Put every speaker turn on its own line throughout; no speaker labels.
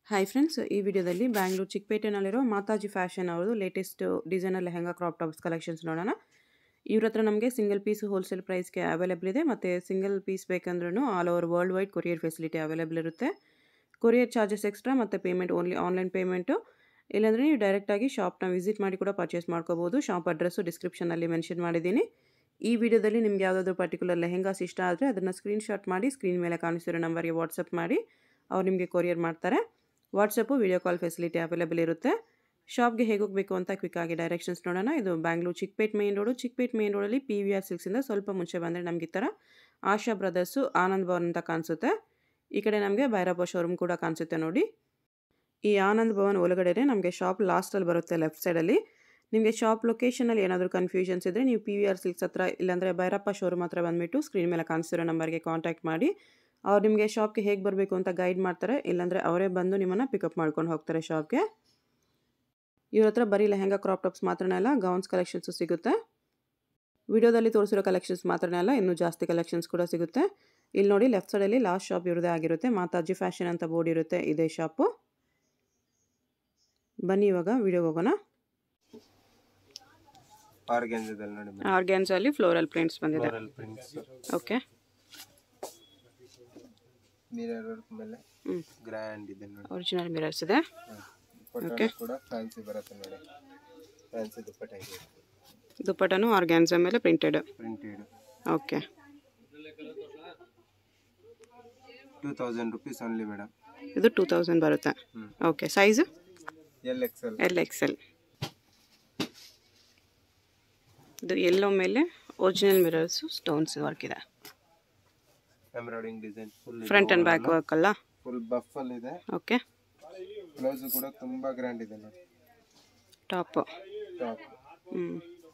Hi friends ಈ ವಿಡಿಯೋದಲ್ಲಿ ಬ್ಯಾಂಗ್ಳೂರು ಚಿಕ್ಕಪೇಟೆನಲ್ಲಿರೋ ಮಾತಾಜಿ ಫ್ಯಾಷನ್ ಅವ್ರದ್ದು latest designer lehenga crop tops collections ನೋಡೋಣ ಇವ್ರ ಹತ್ರ ನಮಗೆ ಸಿಂಗಲ್ ಪೀಸ್ ಹೋಲ್ಸೇಲ್ ಪ್ರೈಸ್ಗೆ ಅವೈಲೇಬಲ್ ಇದೆ ಮತ್ತು ಸಿಂಗಲ್ ಪೀಸ್ ಬೇಕಂದ್ರೂ all over world wide courier facility available ಇರುತ್ತೆ ಕೊರಿಯರ್ ಚಾರ್ಜಸ್ ಎಕ್ಸ್ಟ್ರಾ ಮತ್ತು ಪೇಮೆಂಟ್ ಓನ್ಲಿ ಆನ್ಲೈನ್ ಪೇಮೆಂಟು ಇಲ್ಲಾಂದರೆ ನೀವು ಡೈರೆಕ್ಟಾಗಿ ಶಾಪ್ನ ವಿಸಿಟ್ ಮಾಡಿ ಕೂಡ ಪರ್ಚೇಸ್ ಮಾಡ್ಕೋಬೋದು ಶಾಪ್ ಅಡ್ರೆಸ್ಸು ಡಿಸ್ಕ್ರಿಪ್ಷನಲ್ಲಿ ಮೆನ್ಷನ್ ಮಾಡಿದ್ದೀನಿ ಈ ವಿಡಿಯೋದಲ್ಲಿ ನಿಮ್ಗೆ ಯಾವುದಾದ್ರೂ ಪರ್ಟಿಕ್ಯುಲರ್ ಲೆಹೆಂಗಾಸ್ ಇಷ್ಟ ಆದರೆ ಅದನ್ನು ಸ್ಕ್ರೀನ್ಶಾಟ್ ಮಾಡಿ ಸ್ಕ್ರೀನ್ ಮೇಲೆ ಕಾಣಿಸಿರೋ ನಂಬರ್ಗೆ ವಾಟ್ಸಪ್ ಮಾಡಿ ಅವ್ರು ನಿಮಗೆ ಕೊರಿಯರ್ ಮಾಡ್ತಾರೆ WhatsApp video call facility available ಇರುತ್ತೆ ಶಾಪ್ಗೆ ಹೇಗೆ ಹೋಗಬೇಕು ಅಂತ ಕ್ವಿಕ್ಕಾಗಿ ಡೈರೆಕ್ಷನ್ಸ್ ನೋಡೋಣ ಇದು Bangalore Chickpet main road Chickpet main ರೋಡಲ್ಲಿ ಪಿ ವಿ ಆರ್ ಸಿಲ್ಕ್ಸಿಂದ ಸ್ವಲ್ಪ ಮುಂಚೆ ಬಂದರೆ ನಮ್ಗೆ ಈ ಥರ ಆಶಾ ಬ್ರದರ್ಸು ಆನಂದ್ ಭವನ್ ಅಂತ ಕಾಣಿಸುತ್ತೆ ಈ ಕಡೆ ನಮಗೆ ಭೈರಪ್ಪ ಶೋರೂಮ್ ಕೂಡ ಕಾಣಿಸುತ್ತೆ ನೋಡಿ ಈ ಆನಂದ್ ಭವನ್ ಒಳಗಡೆ ನಮಗೆ ಶಾಪ್ ಲಾಸ್ಟಲ್ಲಿ ಬರುತ್ತೆ ಲೆಫ್ಟ್ ಸೈಡಲ್ಲಿ ನಿಮಗೆ ಶಾಪ್ ಲೊಕೇಶನಲ್ಲಿ ಏನಾದರೂ ಕನ್ಫ್ಯೂಷನ್ಸ್ ಇದ್ದರೆ ನೀವು ಪಿ ವಿ ಆರ್ ಸಿಲ್ಕ್ಸ್ ಹತ್ರ ಇಲ್ಲಾಂದರೆ ಭೈರಪ್ಪ ಶೋರೂಮ್ ಹತ್ರ ಬಂದುಬಿಟ್ಟು ಸ್ಕ್ರೀನ್ ಮೇಲೆ ಕಾಣಿಸಿರೋ ನಂಬರ್ಗೆ ಕಾಂಟ್ಯಾಕ್ಟ್ ಮಾಡಿ ಅವ್ರು ನಿಮಗೆ ಶಾಪ್ಗೆ ಹೇಗೆ ಬರಬೇಕು ಅಂತ ಗೈಡ್ ಮಾಡ್ತಾರೆ ಇಲ್ಲಾಂದರೆ ಅವರೇ ಬಂದು ನಿಮ್ಮನ್ನು ಪಿಕಪ್ ಮಾಡ್ಕೊಂಡು ಹೋಗ್ತಾರೆ ಶಾಪ್ಗೆ ಇವ್ರ ಹತ್ರ ಬರೀ ಲೆಹಂಗಾ ಕ್ರಾಪ್ ಟಾಪ್ಸ್ ಮಾತ್ರನೇ ಅಲ್ಲ ಗೌನ್ಸ್ ಕಲೆಕ್ಷನ್ಸು ಸಿಗುತ್ತೆ ವಿಡಿಯೋದಲ್ಲಿ ತೋರಿಸಿರೋ ಕಲೆಕ್ಷನ್ಸ್ ಮಾತ್ರನೇ ಅಲ್ಲ ಇನ್ನೂ ಜಾಸ್ತಿ ಕಲೆಕ್ಷನ್ಸ್ ಕೂಡ ಸಿಗುತ್ತೆ ಇಲ್ಲಿ ನೋಡಿ ಲೆಫ್ಟ್ ಸೈಡಲ್ಲಿ ಲಾಸ್ಟ್ ಶಾಪ್ ಇರೋದೇ ಆಗಿರುತ್ತೆ ಮಾತಾಜಿ ಫ್ಯಾಷನ್ ಅಂತ ಬೋರ್ಡ್ ಇರುತ್ತೆ ಇದೇ ಶಾಪು ಬನ್ನಿ ಇವಾಗ ವಿಡಿಯೋಗೆ ಹೋಗೋಣ
ಆರ್ಗ್ಯಾನ್ಸದಲ್ಲಿ ನೋಡಿ
ಆರ್ಗ್ಯಾನ್ಸಲ್ಲಿ ಫ್ಲೋರಲ್ ಪ್ರಿಂಟ್ಸ್ ಬಂದಿದೆ
floral prints
okay
mirror work ಮೇಲೆ
ಹ್ಮ್.
ಗ್ರ್ಯಾಂಡ್ ಇದೆ ನೋಡಿ
ಒರಿಜಿನಲ್ ಮಿರರ್ಸ್ ಇದೆ
ದುಪ್ಪಟ್ಟ ಕೂಡ ಫ್ಯಾನ್ಸಿ ಬರುತ್ತೆ ನೋಡಿ ಫ್ಯಾನ್ಸಿ ದುಪ್ಪಟ್ಟ ಇದೆ
ದುಪ್ಪಟನು ಆರ್ಗ್ಯಾನ್ಸ ಮೇಲೆ printed
printed
okay
two thousand rupees only madam
ಇದು ಟೂ ತೌಸಂಡ್ ಬರುತ್ತೆ
ಹ್ಮ್.
Okay size
L XL
L X L ಇದು ಎಲ್ಲೋ ಮೇಲೆ ಒರಿಜಿನಲ್ ಮಿರರ್ಸು ಸ್ಟೋನ್ಸ್ ವರ್ಕ್ ಇದೆ
embroidering design full
front and back work ಅಲ್ಲ
ಫುಲ್ ಬಫಲ್ ಇದೆ
ಓಕೆ
ಬ್ಲೌಸ್ ಕೂಡ ತುಂಬಾ ಗ್ರ್ಯಾಂಡ್ ಇದೆ ನೋಡಿ
ಟಾಪು
ಟಾಪ್
ಹ್ಞೂ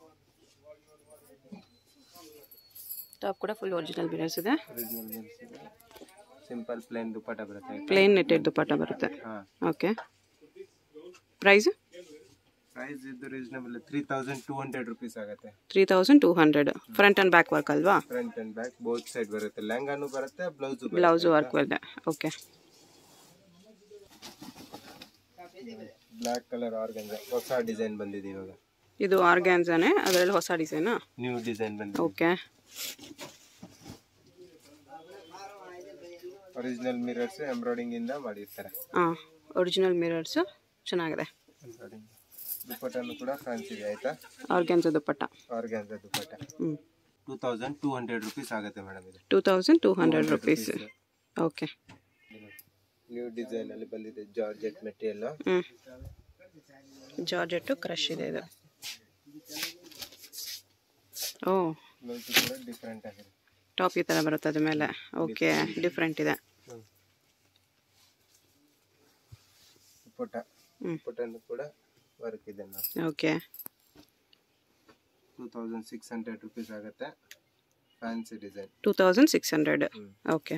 ಟಾಪ್ ಕೂಡ ಫುಲ್ ಒರಿಜಿನಲ್ ಮಿರರ್ಸ್ ಇದೆ
ಒರಿಜಿನಲ್ ಸಿಂಪಲ್ ಪ್ಲೇನ್ ದುಪ್ಪಟ್ಟ ಬರುತ್ತೆ
ಪ್ಲೇನ್ ನೆಟ್ಟೆಡ್ ದುಪ್ಪಟ್ಟ ಬರುತ್ತೆ
ಹಾ
ಓಕೆ ಪ್ರೈಸ್
ಪ್ರೈಸ್ ಇದು reasonable three thousand two hundred rupees ಆಗುತ್ತೆ
three thousand two hundred front and back work ಅಲ್ವಾ
front and back both side ಬರುತ್ತೆ ಲೆಹಂಗಾನು ಬರುತ್ತೆ ಬ್ಲೌಸ್
ಬ್ಲೌಸು ವರ್ಕ್ ಇದೆ ಓಕೆ
ಬ್ಲಾಕ್ ಕಲರ್ ಆರ್ಗನ್ಸ ಹೊಸ ಡಿಸೈನ್ ಬಂದಿದೆ ಇವಾಗ
ಇದು ಆರ್ಗ್ಯಾನ್ಸಾನೆ ಅದರಲ್ಲಿ ಹೊಸ ಡಿಸೈನಾ
ನ್ಯೂ ಡಿಸೈನ್ ಬಂದಿದೆ
ಓಕೆ
ಒರಿಜಿನಲ್ ಮಿರರ್ಸ್ ಎಂಬ್ರಾಯ್ಡಿಂಗ್ ಇಂದ ಮಾಡಿರ್ತಾರೆ
ಹಾಂ ಒರಿಜಿನಲ್ ಮಿರರ್ಸು ಚೆನ್ನಾಗಿದೆ
ಎಂಬ್ರಾಯ್ಡಿಂಗ್ ದುಪ್ಪಟ್ಟನು ಕೂಡ ಫ್ಯಾನ್ಸಿ ಇದೆ ಆಯ್ತಾ
ಆರ್ಗ್ಯಾನ್ಸ ದುಪ್ಪಟ್ಟ
ಆರ್ಗ್ಯಾನ್ಸ ದುಪ್ಪಟ್ಟ
ಹ್ಞೂ
two thousand two hundred rupees ಆಗುತ್ತೆ ಮೇಡಮ್ ಇದು
two thousand two hundred rupees okay
new design ಅಲ್ಲಿ ಬಂದಿದೆ ಜಾರ್ಜೆಟ್ ಮೆಟೀರಿಯಲ್
ಹ್ಞೂ ಜಾರ್ಜೆಟ್ಟು ಕ್ರಶ್ ಇದೆ ಇದು ಓ
ಬ್ಲೌಸ್ ಕೂಡ ಡಿಫ್ರೆಂಟ್ ಆಗಿದೆ
ಟಾಪ್ ಈ ಥರ ಬರುತ್ತೆ ಅದ್ರ ಮೇಲೆ ಓಕೆ ಡಿಫ್ರೆಂಟ್ ಇದೆ
ದುಪ್ಪಟ್ಟ
ಹ್ಮ್.
ದುಪ್ಪಟ್ಟನು ಕೂಡ ವರ್ಕ್ ಇದೆ ನೋಡಿ
okay
two thousand six hundred rupees ಆಗುತ್ತೆ fancy design
two thousand six hundred
hmm.
Okay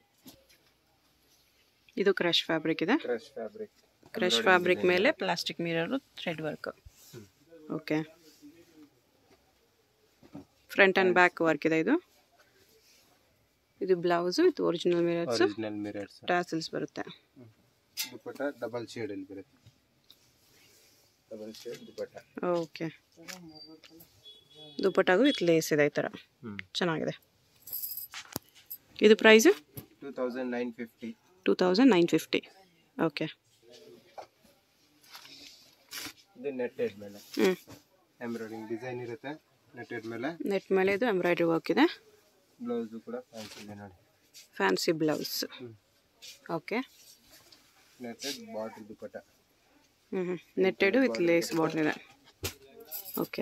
ಇದು ಕ್ರಶ್ ಫ್ಯಾಬ್ರಿಕ್ ಇದೆ
ಕ್ರಶ್ ಫ್ಯಾಬ್ರಿಕ್
ಕ್ರಶ್ ಫ್ಯಾಬ್ರಿಕ್ ಮೇಲೆ plastic mirror thread work okay front and back work ಇದೆ ಇದು ಇದು ಬ್ಲೌಸು ಇದು original mirrors
original mirrors
tassels ಬರುತ್ತೆ
dupatta double shade ಅಲ್ಲಿ ಬರುತ್ತೆ ಡಬಲ್ ಶೇಡ್ ದುಪ್ಪಟ್ಟ
ಓಕೆ ದುಪ್ಪಟ್ಟಾಗೂ ವಿತ್ ಲೇಸ್ ಇದೆ ಈ ಥರ
ಹ್ಮ್
ಚೆನ್ನಾಗಿದೆ ಇದು price
two thousand nine fifty
two thousand nine fifty okay
ಇದು ನೆಟ್ಟೆಡ್ ಮೇಲೆ
ಹ್ಞೂ
ಎಂಬ್ರಾಯ್ಡಿಂಗ್ ಡಿಸೈನ್ ಇರುತ್ತೆ ನೆಟ್ಟೆಡ್ ಮೇಲೆ
ನೆಟ್ ಮೇಲೆ ಇದು ಎಂಬ್ರಾಯ್ಡ್ರಿ ವರ್ಕ್ ಇದೆ
ಬ್ಲೌಸ್ ಕೂಡ ಫ್ಯಾನ್ಸಿ ಇದೆ ನೋಡಿ
ಫ್ಯಾನ್ಸಿ ಬ್ಲೌಸ್
ಹ್ಮ್.
ಓಕೆ
ನೆಟ್ಟೆಡ್ ಬಾರ್ಡರ್ ದುಪ್ಪಟ್ಟ
ಹ್ಞೂ ಹ್ಞೂ ನೆಟ್ಟೆಡು ವಿತ್ ಲೇಸ್ ಬಾಟಲ್ ಇದೆ ಓಕೆ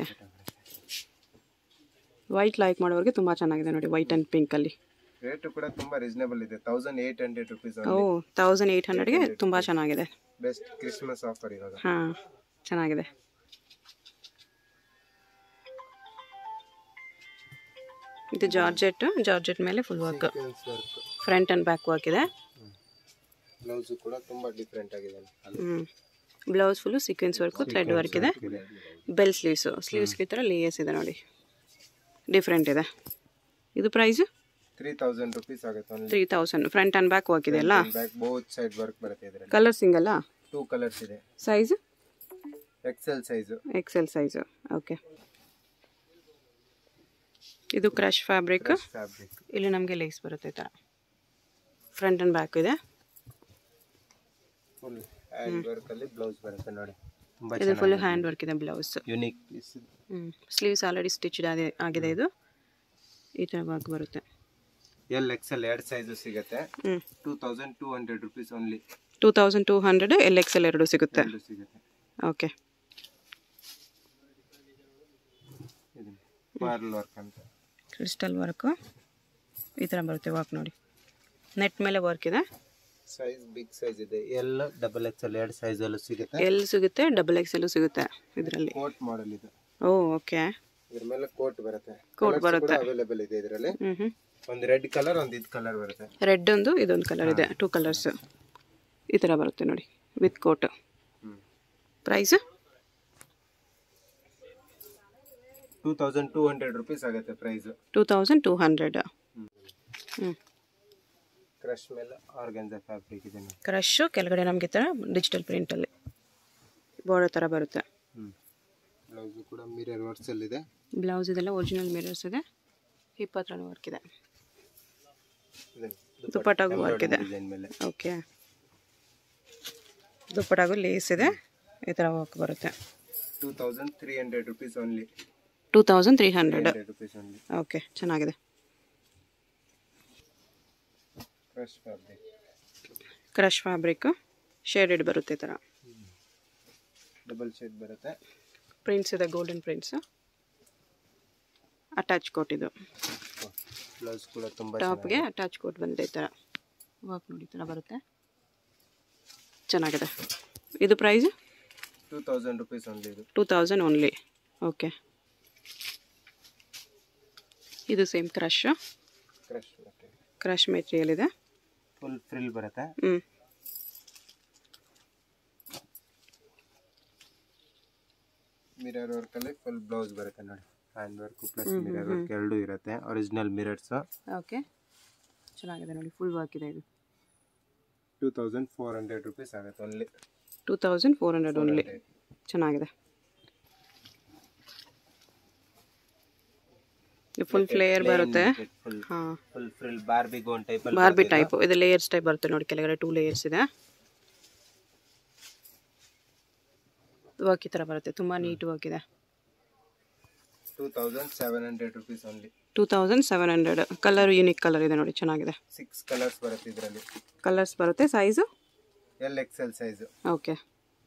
ವೈಟ್ ಲೈಕ್ ಮಾಡೋರಿಗೆ ತುಂಬ ಚೆನ್ನಾಗಿದೆ ನೋಡಿ ವೈಟ್ ಆ್ಯಂಡ್ ಪಿಂಕಲ್ಲಿ
ರೇಟ್ ಕೂಡ ತುಂಬಾ ರೀಸನೇಬಲ್ ಇದೆ ತೌಸಂಡ್ ಏಟ್ ಹಂಡ್ರೆಡ್ ರುಪೀಸ್
ಓ ತೌಸಂಡ್ ಏಯ್ಟ್ ಹಂಡ್ರೆಡ್ಗೆ ತುಂಬ ಚೆನ್ನಾಗಿದೆ
ಬೆಸ್ಟ್ ಕ್ರಿಸ್ಮಸ್ ಆಫರ್ ಇವಾಗ
ಹಾಂ ಚೆನ್ನಾಗಿದೆ ಇದು ಜಾರ್ಜೆಟ್ ಜಾರ್ಜೆಟ್ ಮೇಲೆ full work
work
front and back work ಇದೆ
ಬ್ಲೌಸ್ ಕೂಡ ತುಂಬಾ ಡಿಫ್ರೆಂಟ್ ಆಗಿದೆ
ಹ್ಞೂ blouse full sequence work thread work ಇದೆ ಬೆಲ್ ಸ್ಲೀವ್ಸು ಸ್ಲೀವ್ಸ್ಗೆ ಈ ಥರ ಲೇಯರ್ಸ್ ಇದೆ ನೋಡಿ ಡಿಫ್ರೆಂಟ್ ಇದೆ ಇದು ಪ್ರೈಸು
ತ್ರೀ ತೌಸಂಡ್ ರುಪೀಸ್ ಆಗುತ್ತೆ only
three thousand front and back work ಇದೆಯಲ್ಲ
ಬ್ಯಾಕ್ ಬೋತ್ ಸೈಡ್ ವರ್ಕ್ ಬರುತ್ತೆ ಇದರಲ್ಲಿ
ಕಲರ್ ಸಿಂಗಲ್ಲ
ಟೂ ಕಲರ್ಸ್ ಇದೆ
size
XL size
XL size okay ಇದು ಕ್ರಶ್ ಫ್ಯಾಬ್ರಿಕ್
ಫ್ಯಾಬ್ರಿಕ್
ಇಲ್ಲಿ ನಮಗೆ ಲೇಸ್ ಬರುತ್ತೆ ಈ ಥರ ಫ್ರಂಟ್ ಆ್ಯಂಡ್ ಬ್ಯಾಕ್ ಇದೆ
ಫುಲ್ ಹ್ಯಾಂಡ್ ವರ್ಕ್ ಅಲ್ಲಿ ಬ್ಲೌಸ್ ಬರುತ್ತೆ ನೋಡಿ ತುಂಬಾ
ಇದು ಫುಲ್ ಹ್ಯಾಂಡ್ ವರ್ಕ್ ಇದೆ ಬ್ಲೌಸ್
ಯುನಿಕ್ ಪೀಸ್
ಹ್ಞೂ ಸ್ಲೀವ್ಸ್ ಆಲ್ರೆಡಿ ಸ್ಟಿಚ್ಡ್ ಆಗಿ ಆಗಿದೆ ಇದು ಈ ಥರ ವರ್ಕ್ ಬರುತ್ತೆ
ಎಲ್ ಎಕ್ಸೆಲ್ ಎರಡು ಸೈಜು ಸಿಗುತ್ತೆ
ಹ್ಞೂ
two thousand two hundred rupees only
two thousand two hundred L X L ಎರಡು ಸಿಗುತ್ತೆ
ಎರಡು ಸಿಗುತ್ತೆ
ಓಕೆ
ಇದು ಪಾರ್ಲ್ ವರ್ಕ್ ಅಂತ
ಕ್ರಿಸ್ಟಲ್ ವರ್ಕು ಈ ಥರ ಬರುತ್ತೆ ವರ್ಕ್ ನೋಡಿ ನೆಟ್ ಮೇಲೆ ವರ್ಕ್ ಇದೆ
ಸೈಜ್ ಬಿಗ್ ಸೈಜ್ ಇದೆ ಎಲ್ಲ ಡಬಲ್ ಎಕ್ಸೆಲ್ ಎರಡು ಸೈಜಲ್ಲೂ ಸಿಗುತ್ತೆ
ಎಲ್ ಸಿಗುತ್ತೆ ಡಬಲ್ ಎಕ್ಸ್ ಎಲ್ಲೂ ಸಿಗುತ್ತೆ ಇದರಲ್ಲಿ
ಕೋಟ್ ಮಾಡೆಲ್ ಇದು
ಓ ಓಕೆ
ಇದ್ರ ಮೇಲೆ ಕೋಟ್ ಬರುತ್ತೆ
Coat ಬರುತ್ತೆ.
ಅವೈಲೇಬಲ್ ಇದೆ ಇದರಲ್ಲಿ
ಹ್ಞೂ ಹ್ಞೂ
ಒಂದು ರೆಡ್ ಕಲರ್ ಒಂದು ಇದು ಕಲರ್ ಬರುತ್ತೆ
ರೆಡ್ ಒಂದು ಇದೊಂದು ಕಲರ್ ಇದೆ ಟೂ ಕಲರ್ಸ್ ಈ ಥರ ಬರುತ್ತೆ ನೋಡಿ ವಿತ್ ಕೋಟ್
ಹ್ಮ್
price
two thousand two hundred rupees ಆಗುತ್ತೆ price
two thousand two hundred ಹ್ಞೂ
ಕ್ರಶ್ ಮೇಲೆ ಆರ್ಗನ್ಸ ಫ್ಯಾಬ್ರಿಕ್ ಇದೆ ನೋಡಿ
ಕ್ರಶು ಕೆಳಗಡೆ ನಮಗೆ ಈ ಥರ ಡಿಜಿಟಲ್ ಪ್ರಿಂಟಲ್ಲಿ ಬಾರ್ಡರ್ ಥರ ಬರುತ್ತೆ
ಹ್ಮ್ ಬ್ಲೌಸು ಕೂಡ ಮಿರರ್ ವರ್ಕ್ಸ್ ಅಲ್ಲಿ ಇದೆ
ಬ್ಲೌಸ್ ಇದೆಲ್ಲ ಒರಿಜಿನಲ್ ಮಿರರ್ಸ್ ಇದೆ ಹಿಪ್ ಹತ್ರನೂ ವರ್ಕ್ ಇದೆ ದುಪ್ಪಟ್ಟಾಗೂ ವರ್ಕ್ ಇದೆ
ಡಿಸೈನ್ ಮೇಲೆ
ಓಕೆ ದುಪ್ಪಟ್ಟಾಗೂ ಲೇಸ್ ಇದೆ ಈ ಥರ ವರ್ಕ್ ಬರುತ್ತೆ
two thousand three hundred rupees only
two thousand three hundred
hundred rupees only
okay ಚೆನ್ನಾಗಿದೆ
crush fabric
crush fabric shaded ಬರುತ್ತೆ ಈ ಥರ
ಡಬಲ್ ಶೇಡ್ ಬರುತ್ತೆ
ಪ್ರಿಂಟ್ಸ್ ಇದೆ ಗೋಲ್ಡನ್ ಪ್ರಿಂಟ್ಸ್ ಅಟ್ಯಾಚ್ ಕೋಟ್ ಇದು
ಬ್ಲೌಸ್ ಕೂಡ ತುಂಬ
ಟಾಪ್ಗೆ ಅಟ್ಯಾಚ್ ಕೋಟ್ ಬಂದಿದೆ ಈ ಥರ ವರ್ಕ್ ನೋಡಿ ಈ ಥರ ಬರುತ್ತೆ ಚೆನ್ನಾಗಿದೆ ಇದು price
two thousand rupees only ಇದು
ಟೂ ತೌಸಂಡ್ ಓನ್ಲಿ ಓಕೆ ಇದು ಸೇಮ್ ಕ್ರಶ್
ಕ್ರಶ್ ಮತ್ತೆ
ಕ್ರಶ್ ಮೆಟೀರಿಯಲ್ ಇದೆ
ಫುಲ್ ಫ್ರಿಲ್ ಬರುತ್ತೆ
ಹ್ಞೂ
ಮಿರರ್ ವರ್ಕ್ ಅಲ್ಲಿ ಫುಲ್ ಬ್ಲೌಸ್ ಬರುತ್ತೆ ನೋಡಿ hand work plus mirror work ಎರಡೂ ಇರುತ್ತೆ ಒರಿಜಿನಲ್ ಮಿರರ್ಸ್
ಓಕೆ ಚೆನ್ನಾಗಿದೆ ನೋಡಿ ಫುಲ್ ವರ್ಕ್ ಇದೆ ಇದು
two thousand four hundred rupees ಆಗುತ್ತೆ only
two thousand four hundred only ಚೆನ್ನಾಗಿದೆ ಫುಲ್ ಫ್ಲೇಯರ್ ಬರುತ್ತೆ
ಫುಲ್
ಹಾಂ
full frill Barbie gown type ಅಲ್ಲಿ
ಬಾರ್ಬಿ ಟೈಪ್ ಇದು ಲೇಯರ್ಸ್ ಟೈಪ್ ಬರುತ್ತೆ ನೋಡಿ ಕೆಳಗಡೆ ಟೂ ಲೇಯರ್ಸ್ ಇದೆ ವರ್ಕ್ ಈ ಥರ ಬರುತ್ತೆ ತುಂಬ ನೀಟ್ ವರ್ಕ್ ಇದೆ
two thousand seven hundred rupees only
two thousand seven hundred colour unique colour ಇದೆ ನೋಡಿ ಚೆನ್ನಾಗಿದೆ
ಸಿಕ್ಸ್ ಕಲರ್ಸ್ ಬರುತ್ತೆ ಇದರಲ್ಲಿ
ಕಲರ್ಸ್ ಬರುತ್ತೆ size
L XL size
okay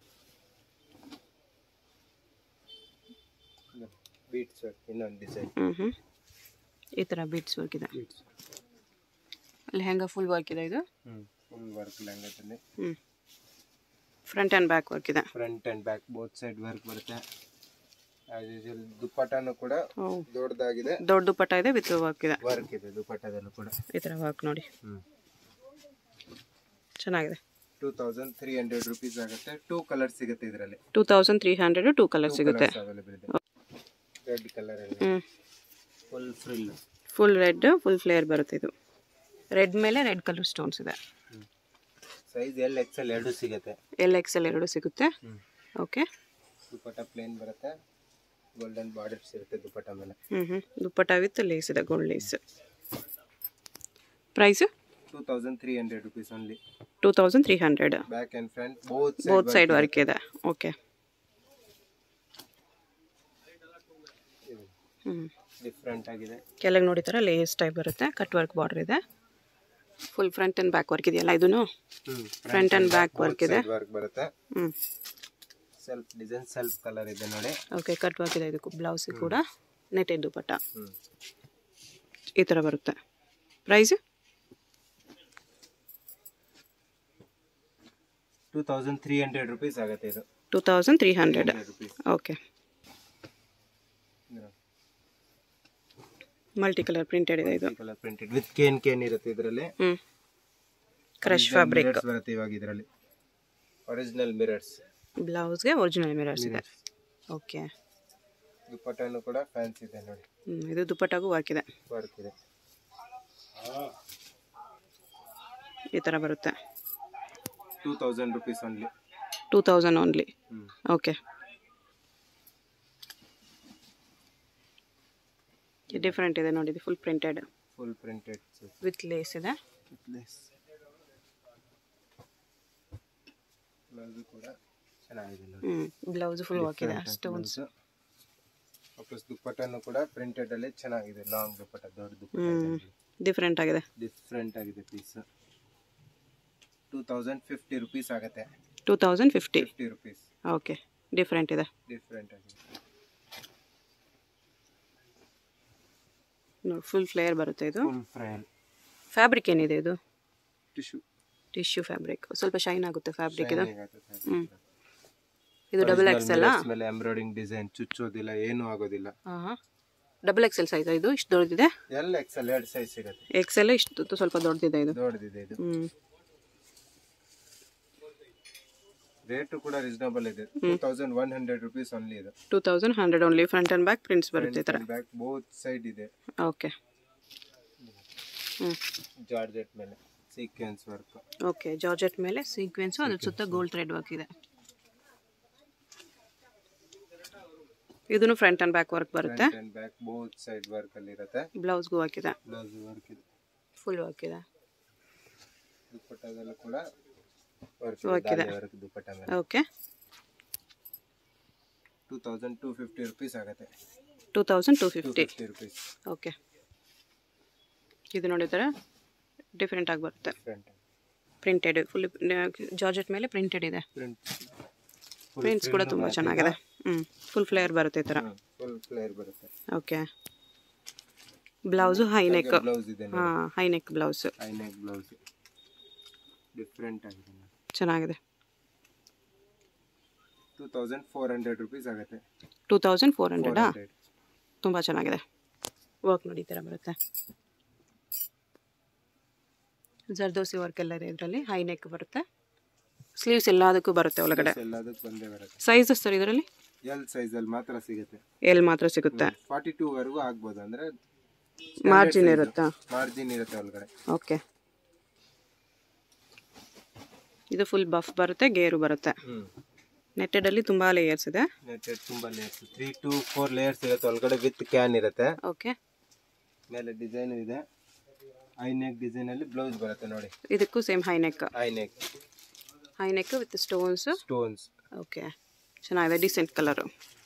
beads work ಇನ್ನೊಂದು ಡಿಸೈನ್
ಹ್ಞೂ ಹ್ಞೂ ಈ ಥರ ಬೀಟ್ಸ್ ವರ್ಕ್ ಇದೆ
ಬೀಟ್ಸ್
ಲೆಹಂಗಾ ಫುಲ್ ವರ್ಕ್ ಇದೆ ಇದು
ಹ್ಞೂ ಫುಲ್ ವರ್ಕ್ ಲ್ಯಾಂಗಲ್ಲಿ
ಹ್ಞೂ ಫ್ರಂಟ್ ಆ್ಯಂಡ್ ಬ್ಯಾಕ್ ವರ್ಕ್ ಇದೆ
front and back both side work ಬರುತ್ತೆ ಆಸ್ ಯೂಶುವಲ್ ದುಪ್ಪಟ್ಟನು ಕೂಡ
ಓ
ದೊಡ್ಡದಾಗಿದೆ
ದೊಡ್ಡ ದುಪ್ಪಟ್ಟ ಇದೆ ವಿತ್ ವರ್ಕ್ ಇದೆ
ವರ್ಕ್ ಇದೆ ದುಪ್ಪಟ್ಟದಲ್ಲೂ ಕೂಡ
ಈ ಥರ ವರ್ಕ್ ನೋಡಿ
ಹ್ಞೂ
ಚೆನ್ನಾಗಿದೆ
two thousand three hundred rupees ಆಗುತ್ತೆ ಟೂ ಕಲರ್ ಸಿಗುತ್ತೆ ಇದರಲ್ಲಿ
two thousand three hundred two colour ಸಿಗುತ್ತೆ
ಅವೈಲೇಬಲ್ ಇದೆ ರೆಡ್ ಕಲರ್ ಅಲ್ಲಿ
ಹ್ಞೂ
full frill
full red full flare ಬರುತ್ತೆ ಇದು ರೆಡ್ ಮೇಲೆ ರೆಡ್ ಕಲರ್ ಸ್ಟೋನ್ಸ್ ಇದೆ
ಸೈಜ್ ಎಲ್ ಎಕ್ಸೆಲ್ ಎರಡು ಸಿಗುತ್ತೆ
ಎಲ್ ಎಕ್ಸ್ ಎಲ್ ಎರಡು ಸಿಗುತ್ತೆ
ಹ್ಞೂ
ಓಕೆ
ದುಪ್ಪಟ್ಟ ಪ್ಲೇನ್ ಬರುತ್ತೆ ಗೋಲ್ಡನ್ ಬಾರ್ಡರ್ಸ್ ಇರುತ್ತೆ ದುಪ್ಪಟ್ಟ ಮೇಲೆ
ಹ್ಞೂ ಹ್ಞೂ ದುಪ್ಪಟ್ಟ ವಿತ್ ಲೇಸ್ ಇದೆ gold lace price
two thousand three hundred rupees only
two thousand three hundred
back and front both
both side work ಇದೆ ಓಕೆ ಹ್ಞೂ
ಡಿಫ್ರೆಂಟ್ ಆಗಿದೆ
ಕೆಳಗೆ ನೋಡಿ ಥರ ಲೇಸ್ ಟೈಪ್ ಬರುತ್ತೆ ಕಟ್ ವರ್ಕ್ ಬಾರ್ಡರ್ ಇದೆ full front and back work ಇದೆಯಲ್ಲ ಇದೂ ಫ್ರಂಟ್ ಆ್ಯಂಡ್ ಬ್ಯಾಕ್ ವರ್ಕ್ ಇದೆ
ವರ್ಕ್ ಬರುತ್ತೆ
ಹ್ಞೂ
ಸೆಲ್ಫ್ ಡಿಸೈನ್ ಸೆಲ್ಫ್ ಕಲರ್ ಇದೆ ನೋಡಿ
ಓಕೆ ಕಟ್ ವರ್ಕ್ ಇದೆ ಇದಕ್ಕೂ ಬ್ಲೌಸಿಗೆ ಕೂಡ ನೆಟೆಡ್ ದುಪ್ಪಟ್ಟ
ಹ್ಮ್
ಈ ಥರ ಬರುತ್ತೆ price
two thousand three hundred rupees ಆಗುತ್ತೆ ಇದು
two thousand three hundred
rupees
okay multi colour printed ಇದೆ ಇದು
colour printed with cane cane ಇರುತ್ತೆ ಇದರಲ್ಲಿ
ಹ್ಞೂ ಕ್ರಶ್ ಫ್ಯಾಬ್ರಿಕ್
ಬರುತ್ತೆ ಇವಾಗ ಇದರಲ್ಲಿ ಒರಿಜಿನಲ್ ಮಿರರ್ಸ್
ಬ್ಲೌಸ್ಗೆ ಒರಿಜಿನಲ್ ಮಿರರ್ಸ್ ಇದೆ ಓಕೆ
ದುಪ್ಪಟ್ಟನು ಕೂಡ ಫ್ಯಾನ್ಸಿ ಇದೆ ನೋಡಿ
ಹ್ಞೂ ಇದು ದುಪ್ಪಟ್ಟಾಗೂ ವರ್ಕ್ ಇದೆ
ವರ್ಕ್ ಇದೆ
ಈ ಥರ ಬರುತ್ತೆ
two thousand rupees only
two thousand only
ಹ್ಞೂ
ಓಕೆ ಡಿಫ್ರೆಂಟ್ ಇದೆ ನೋಡಿ ಇದು full printed
full printed
with lace ಇದೆ
ಬ್ಲೌಸು ಕೂಡ ಚೆನ್ನಾಗಿದೆ ನೋಡಿ
ಹ್ಞೂ ಬ್ಲೌಸ್ ಫುಲ್ ಹಾಕಿದೆ ಸ್ಟೋನ್ಸ್
ಬ್ಲೌಸು ವಾಪಸ್ ದುಪ್ಪಟ್ಟನು ಕೂಡ ಪ್ರಿಂಟೆಡ್ ಅಲ್ಲಿ ಚೆನ್ನಾಗಿದೆ ಲಾಂಗ್ ದುಪ್ಪಟ್ಟ ದೊಡ್ಡ
ಹ್ಞೂ
ದುಪ್ಪಟ್ಟ
ಡಿಫ್ರೆಂಟ್ ಆಗಿದೆ
ಡಿಫ್ರೆಂಟ್ ಆಗಿದೆ piece two thousand fifty rupees ಆಗುತ್ತೆ
two thousand fifty
fifty rupees
okay different ಇದೆ
ಡಿಫ್ರೆಂಟ್ ಆಗಿದೆ
ನೋಡಿ ಫುಲ್ ಫ್ಲೇಯರ್ ಬರುತ್ತೆ ಇದು
ಫುಲ್ ಫ್ರೈಲ್
ಫ್ಯಾಬ್ರಿಕ್ ಏನಿದೆ ಇದು
ಟಿಶ್ಯೂ
ಟಿಶ್ಯೂ ಫ್ಯಾಬ್ರಿಕ್ ಸ್ವಲ್ಪ ಶೈನ್ ಆಗುತ್ತೆ ಫ್ಯಾಬ್ರಿಕ್ ಇದು
ಹ್ಮ್
ಇದು ಡಬಲ್ ಎಕ್ಸ್ ಅಲ್ಲ
ಮೇಲೆ ಎಂಬ್ರಾಯ್ಡಿಂಗ್ ಡಿಸೈನ್ ಚುಚ್ಚೋದಿಲ್ಲ ಏನು ಆಗೋದಿಲ್ಲ
ಹಾಂ ಹಾಂ ಡಬಲ್ ಎಕ್ಸೆಲ್ ಸೈಜ್ ಇದು ಇಷ್ಟು ದೊಡ್ಡದಿದೆ
ಎಲ್ಲ ಎಕ್ಸೆಲ್ ಎರಡು ಸೈಜ್ ಸಿಗುತ್ತೆ
ಎಕ್ಸೆಲ್ ಇಷ್ಟು ಸ್ವಲ್ಪ ದೊಡ್ಡದಿದೆ ಇದು
ದೊಡ್ಡದಿದೆ ಇದು
ಹ್ಞೂ
ರೇಟು ಕೂಡ ರೀಸನಬಲ್ ಇದೆ two thousand one hundred rupees only ಇದು
two thousand hundred only front and back prints ಬರುತ್ತೆ ಈ ಥರ
ಬ್ಯಾಕ್ ಬೋತ್ ಸೈಡ್ ಇದೆ
ಓಕೆ ಹ್ಞೂ
ಜಾರ್ಜೆಟ್ ಮೇಲೆ ಸೀಕ್ವೆನ್ಸ್ ವರ್ಕ್
ಓಕೆ ಜಾರ್ಜೆಟ್ ಮೇಲೆ ಸೀಕ್ವೆನ್ಸು ಅದ್ರ ಸುತ್ತ ಗೋಲ್ಡ್ ಥ್ರೆಡ್ ವರ್ಕ್ ಇದೆ ಇದನ್ನು ಫ್ರಂಟ್ ಆ್ಯಂಡ್ ಬ್ಯಾಕ್ ವರ್ಕ್ ಬರುತ್ತೆ
front and back both side work ಅಲ್ಲಿ ಇರುತ್ತೆ
ಬ್ಲೌಸ್ಗೂ ಹಾಕಿದೆ
ಬ್ಲೌಸ್ ವರ್ಕ್ ಇದೆ
ಫುಲ್ ವರ್ಕ್ ಇದೆ
ದುಪ್ಪಟ್ಟದಲ್ಲೂ ಕೂಡ ವರ್ಕ್
Work ಇದೆ.
ಇದೆ ವರ್ಕ್ ದುಪ್ಪಟ್ಟ ಮೇಲೆ
okay
two thousand two fifty rupees ಆಗುತ್ತೆ
two thousand two
two
fifty
fifty rupees
okay ಇದು ನೋಡಿದರೆ ಡಿಫ್ರೆಂಟ್ ಆಗಿ ಬರುತ್ತೆ
ಫ್ರಂಟ್
ಪ್ರಿಂಟೆಡ್ ಫುಲ್ ಜಾರ್ಜೆಟ್ ಮೇಲೆ ಪ್ರಿಂಟೆಡ್ ಇದೆ
ಪ್ರಿಂಟ್
ಪ್ರಿಂಟ್ಸ್ ಕೂಡ ತುಂಬ ಚೆನ್ನಾಗಿದೆ ಹ್ಞೂ ಫುಲ್ ಫ್ಲೇಯರ್ ಬರುತ್ತೆ ಈ ಥರ
ಫುಲ್ ಫ್ಲೇರ್ ಬರುತ್ತೆ
okay blouse high neck
blouse ಇದೆ
ಹಾಂ high neck blouse
high neck blouse different ಆಗಿದೆ
ಚೆನ್ನಾಗಿದೆ
two thousand four hundred rupees ಆಗುತ್ತೆ
ಟೂ ತೌಸಂಡ್ ಫೋರ್ ಹಂಡ್ರೆಡಾ
ಹಂಡ್ರೆಡ್
ತುಂಬ ಚೆನ್ನಾಗಿದೆ ವರ್ಕ್ ನೋಡಿ ಈ ಥರ ಬರುತ್ತೆ ಜರ್ದೋಸಿ ವರ್ಕ್ ಎಲ್ಲ ಇದೆ ಇದರಲ್ಲಿ ಹೈ ನೆಕ್ ಬರುತ್ತೆ ಸ್ಲೀವ್ಸ್ ಎಲ್ಲದಕ್ಕೂ ಬರುತ್ತೆ ಒಳಗಡೆ
ಎಲ್ಲದಕ್ಕೆ ಬಂದೇ ಬರುತ್ತೆ
ಸೈಜ್ ಸರ್ ಇದರಲ್ಲಿ
ಎಲ್ ಸೈಜ್ ಅಲ್ಲಿ ಮಾತ್ರ ಸಿಗುತ್ತೆ
ಎಲ್ ಮಾತ್ರ ಸಿಗುತ್ತೆ
ಫಾರ್ಟಿ ಟೂ ವರೆಗೂ ಆಗ್ಬೋದು ಅಂದ್ರೆ
ಮಾರ್ಜಿನ್ ಇರುತ್ತಾ
ಮಾರ್ಜಿನ್ ಇರುತ್ತೆ ಒಳಗಡೆ
ಓಕೆ ಇದು ಫುಲ್ ಬಫ್ ಬರುತ್ತೆ ಗೇರು ಬರುತ್ತೆ
ಹ್ಮ್
ನೆಟ್ಟೆಡಲ್ಲಿ ತುಂಬ ಲೇಯರ್ಸ್ ಇದೆ
ನೆಟ್ಟೆಡ್ ತುಂಬಾ layers three two four layers ಇರುತ್ತೆ ಒಳಗಡೆ ವಿತ್ ಕ್ಯಾನ್ ಇರುತ್ತೆ
ಓಕೆ
ಮೇಲೆ ಡಿಸೈನ್ ಇದೆ ಐ ನೆಕ್ ಡಿಸೈನ್ ಅಲ್ಲಿ ಬ್ಲೌಸ್ ಬರುತ್ತೆ ನೋಡಿ
ಇದಕ್ಕೂ same high neck
high neck
high neck with stones
stones
okay ಚೆನ್ನಾಗಿದೆ decent colour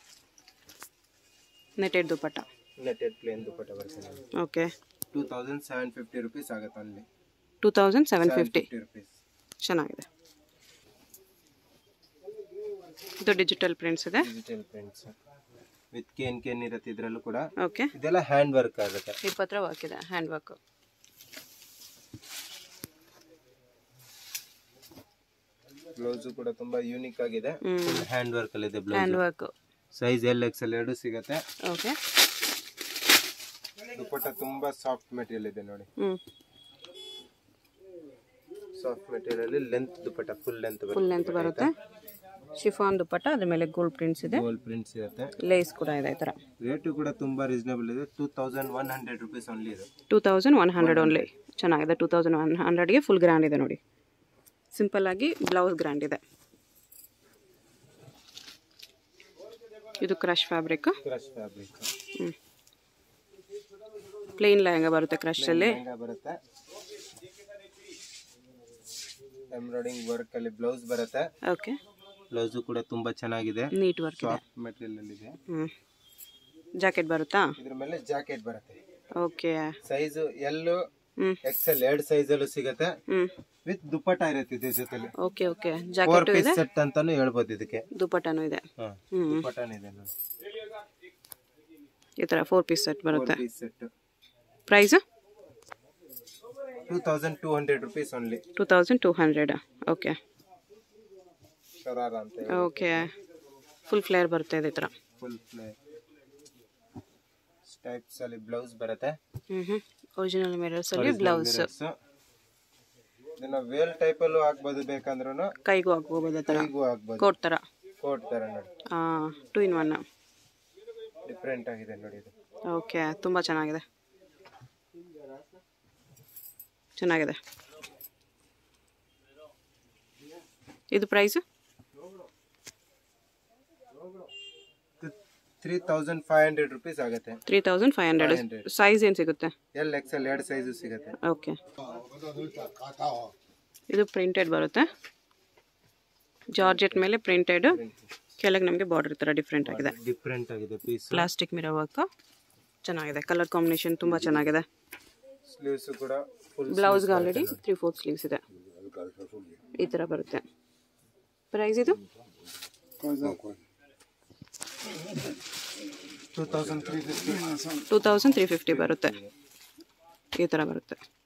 netted dupatta
netted plain dupatta ಬರುತ್ತೆ ನೋಡಿ
okay
two thousand seven fifty rupees ಆಗುತ್ತೆ ಅಲ್ಲಿ
two thousand seven fifty
fifty rupees
ಚೆನ್ನಾಗಿದೆ ಇದು ಡಿಜಿಟಲ್ ಪ್ರಿಂಟ್ಸ್ ಇದೆ
digital prints with cane cane ಇರುತ್ತೆ ಇದ್ರಲ್ಲೂ ಕೂಡ
ಓಕೆ
ಇದೆಲ್ಲ ಹ್ಯಾಂಡ್ ವರ್ಕ್ ಆಗುತ್ತೆ
ಇಪ್ಪತ್ತರ ವರ್ಕ್ ಇದೆ ಹ್ಯಾಂಡ್ ವರ್ಕ್
ಬ್ಲೌಸ್ ಕೂಡ ತುಂಬಾ ಯೂನಿಕ್ ಆಗಿದೆ
ಹ್ಮ್.
ಹ್ಯಾಂಡ್ ವರ್ಕ್ ಅಲ್ಲಿ ಇದೆ blouse
hand work
size L XL ಎರಡು ಸಿಗುತ್ತೆ
ಓಕೆ
ದುಪ್ಪಟ್ಟ ತುಂಬಾ ಸಾಫ್ಟ್ ಮೆಟೀರಿಯಲ್ ಇದೆ ನೋಡಿ
ಹ್ಞೂ
ಸಾಫ್ಟ್ ಮೆಟೀರಿಯಲ್ ಅಲ್ಲಿ length dupatta full length
full length ಬರುತ್ತೆ ಶಿಫಾನ್ ದುಪ್ಪಟ್ಟ ಅದ್ರ ಮೇಲೆ ಗೋಲ್ಡ್ ಪ್ರಿಂಟ್ಸ್ ಇದೆ
ಗೋಲ್ ಪ್ರಿಂಟ್ಸ್ ಇರುತ್ತೆ
ಲೇಸ್ ಕೂಡ ಇದೆ ಈ ಥರ
ರೇಟು ಕೂಡ ತುಂಬಾ ರೀಸನಬಲ್ ಇದೆ two thousand one hundred rupees only ಇದು
two thousand one hundred only ಚೆನ್ನಾಗಿದೆ ಟೂ ತೌಸಂಡ್ ಒನ್ ಹಂಡ್ರೆಡ್ಗೆ ಫುಲ್ ಗ್ರ್ಯಾಂಡ್ ಇದೆ ನೋಡಿ ಸಿಂಪಲ್ ಆಗಿ ಬ್ಲೌಸ್ ಗ್ರ್ಯಾಂಡ್ ಇದೆ ಇದು crush fabric
crush fabric
plain lehenga ಬರುತ್ತೆ ಕ್ರಶಲ್ಲಿ
ಬರುತ್ತೆ ಎಂಬ್ರಾಯ್ಡಿಂಗ್ ವರ್ಕ್ ಅಲ್ಲಿ ಬ್ಲೌಸ್ ಬರುತ್ತೆ
ಓಕೆ
ಬ್ಲೌಸು ಕೂಡ ತುಂಬಾ ಚೆನ್ನಾಗಿದೆ
ನೀಟ್ ವರ್ಕ್ ಇದೆ
ಸಾಫ್ಟ್ ಮೆಟೀರಿಯಲ್ ಅಲ್ಲಿ ಇದೆ
ಹ್ಞೂ ಜಾಕೆಟ್ ಬರುತ್ತಾ
ಇದ್ರ ಮೇಲೆ ಜಾಕೆಟ್ ಬರುತ್ತೆ
ಓಕೆ
ಸೈಜ್ ಎಲ್
ಹ್ಞೂ
ಎಕ್ಸೆಲ್ ಎರಡು ಸೈಜ್ ಅಲ್ಲೂ ಸಿಗುತ್ತೆ
ಹ್ಞೂ
ವಿತ್ ದುಪ್ಪಟ್ಟ ಇರುತ್ತೆ ಇದ್ರ ಜೊತೆಲಿ
okay okay
four
jacket
piece
ಇದೆ
ಸೆಟ್ ಅಂತಾನು ಹೇಳ್ಬೋದು ಇದಕ್ಕೆ
ದುಪ್ಪಟ್ಟನೂ ಇದೆ
ಹಾ
ಹ್ಞೂ
ದುಪ್ಪಟ್ಟನ ಇದೆ ನೋಡಿ
ಈ ಥರ ಫೋರ್ ಪೀಸ್ ಸೆಟ್
ಫೋರ್
ಬರುತ್ತೆ
piece set
price
two thousand two hundred rupees only
two thousand two hundred okay
sharara ಅಂತ
ಓಕೆ ಫುಲ್ ಫ್ಲೇರ್ ಬರುತ್ತೆ ಇದೇ ಥರ
ಫುಲ್ ಫ್ಲೇ ಟೈಪ್ಸ್ ಅಲ್ಲಿ ಬ್ಲೌಸ್ ಬರುತ್ತೆ
ಹ್ಞೂ ಹ್ಞೂ ಒರಿಜಿನಲ್ ಮಿರರ್ಸಲ್ಲಿ ಬ್ಲೌಸ್
Mirrors. ಇದನ್ನ ವೇಲ್ ಟೈಪ್ ಅಲ್ಲೂ ಹಾಕ್ಬೋದು ಬೇಕಂದ್ರೂ
ಕೈಗೂ ಹಾಕ್ಕೋಬೋದು ಆ ಥರ
ಕೈಗೂ ಹಾಕ್ಬೋದು
ಕೋಟ್ ಥರ
ಕೋಟ್ ತರ ನೋಡಿ
ಹಾಂ ಟೂ ಇನ್ ಒನ್
ಡಿಫ್ರೆಂಟ್ ಆಗಿದೆ ನೋಡಿ ಇದು
ಓಕೆ ತುಂಬ ಚೆನ್ನಾಗಿದೆ ಚೆನ್ನಾಗಿದೆ ಇದು price
three thousand five hundred rupees ಆಗುತ್ತೆ
three thousand five hundred
500.
Size ಏನು ಸಿಗುತ್ತೆ
ಎಲ್ ಎಕ್ಸೆಲ್ ಎರಡು ಸೈಜು ಸಿಗುತ್ತೆ
ಓಕೆ ಇದು ಪ್ರಿಂಟೆಡ್ ಬರುತ್ತೆ ಜಾರ್ಜೆಟ್ ಮೇಲೆ ಪ್ರಿಂಟೆಡ್ ಕೆಳಗೆ ನಮಗೆ ಬಾರ್ಡರ್ ಥರ ಡಿಫ್ರೆಂಟ್ ಆಗಿದೆ
ಡಿಫ್ರೆಂಟ್ ಆಗಿದೆ ಪೀಸ್
ಪ್ಲಾಸ್ಟಿಕ್ ಮಿರ ವರ್ಕ್ ಚೆನ್ನಾಗಿದೆ ಕಲರ್ ಕಾಂಬಿನೇಷನ್ ತುಂಬ ಚೆನ್ನಾಗಿದೆ
ಸ್ಲೀವ್ಸ್ ಕೂಡ ಫುಲ್
ಬ್ಲೌಸ್ಗೆ ಆಲ್ರೆಡಿ ತ್ರೀ ಫೋರ್ತ್ ಸ್ಲೀವ್ಸ್ ಇದೆ ಈ ಥರ ಬರುತ್ತೆ ಪ್ರೈಸ್ ಇದು
two thousand three fifty
two thousand three fifty ಬರುತ್ತೆ ಈ ಥರ ಬರುತ್ತೆ